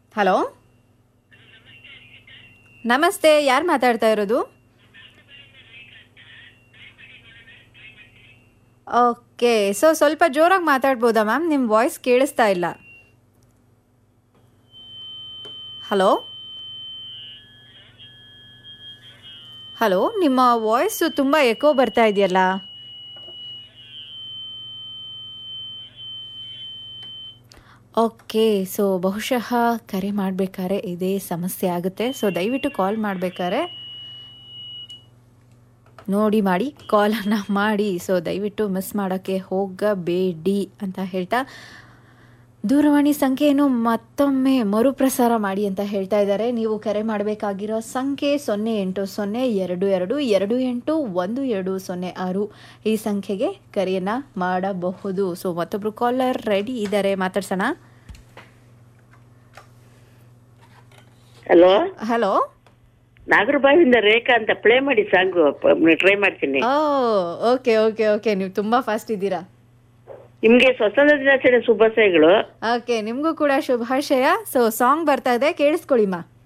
hello ನಮಸ್ತೆ ಯಾರು ಮಾತಾಡ್ತಾ ಇರೋದು ಓಕೆ ಸೊ ಸ್ವಲ್ಪ ಜೋರಾಗಿ ಮಾತಾಡ್ಬೋದಾ ಮ್ಯಾಮ್ ನಿಮ್ಮ ವಾಯ್ಸ್ ಕೇಳಿಸ್ತಾ ಇಲ್ಲ ಹಲೋ ಹಲೋ ನಿಮ್ಮ ವಾಯ್ಸು ತುಂಬ ಎಕೋ ಬರ್ತಾ ಇದೆಯಲ್ಲ ಓಕೆ ಸೊ ಬಹುಶಃ ಕರೆ ಮಾಡಬೇಕಾದ್ರೆ ಇದೇ ಸಮಸ್ಯೆ ಆಗುತ್ತೆ ಸೊ ದಯವಿಟ್ಟು ಕಾಲ್ ಮಾಡಬೇಕಾದ್ರೆ ನೋಡಿ ಮಾಡಿ ಕಾಲನ್ನು ಮಾಡಿ ಸೊ ದಯವಿಟ್ಟು ಮಿಸ್ ಮಾಡೋಕ್ಕೆ ಹೋಗಬೇಡಿ ಅಂತ ಹೇಳ್ತಾ ದೂರವಾಣಿ ಸಂಖ್ಯೆಯನ್ನು ಮತ್ತೊಮ್ಮೆ ಮರುಪ್ರಸಾರ ಮಾಡಿ ಅಂತ ಹೇಳ್ತಾ ಇದ್ದಾರೆ ನೀವು ಕರೆ ಮಾಡಬೇಕಾಗಿರೋ ಸಂಖ್ಯೆ ಸೊನ್ನೆ ಎಂಟು ಸೊನ್ನೆ ಎರಡು ಎರಡು ಎರಡು ಎಂಟು ಒಂದು ಎರಡು ಸೊನ್ನೆ ಆರು ಈ ಸಂಖ್ಯೆಗೆ ಕರೆಯನ್ನು ಮಾಡಬಹುದು ಸೊ ಮತ್ತೊಬ್ಬರು ಕಾಲರ್ ರೆಡಿ ಇದ್ದಾರೆ ಮಾತಾಡ್ಸೋಣ ಹಲೋ ಹಲೋ ನಾಗರಬಾವಿಯಿಂದ ರೇಖಾ ಅಂತ ಪ್ಲೇ ಮಾಡಿ ಸಾಂಗು ಟ್ರೈ ಮಾಡ್ತೀನಿ ಓ ಓಕೆ ಓಕೆ ಓಕೆ ನೀವು ತುಂಬ ಫಾಸ್ಟ್ ಇದ್ದೀರಾ ನಿಮ್ಗೆ ಸ್ವತಂತ್ರ ದಿನಾಚರಣೆ ಶುಭಾಶಯಗಳು ಓಕೆ ನಿಮಗೂ ಕೂಡ ಶುಭಾಶಯ ಸೊ ಸಾಂಗ್ ಬರ್ತಾ ಇದೆ ಕೇಳಿಸ್ಕೊಳ್ಳಿಮ್ಮ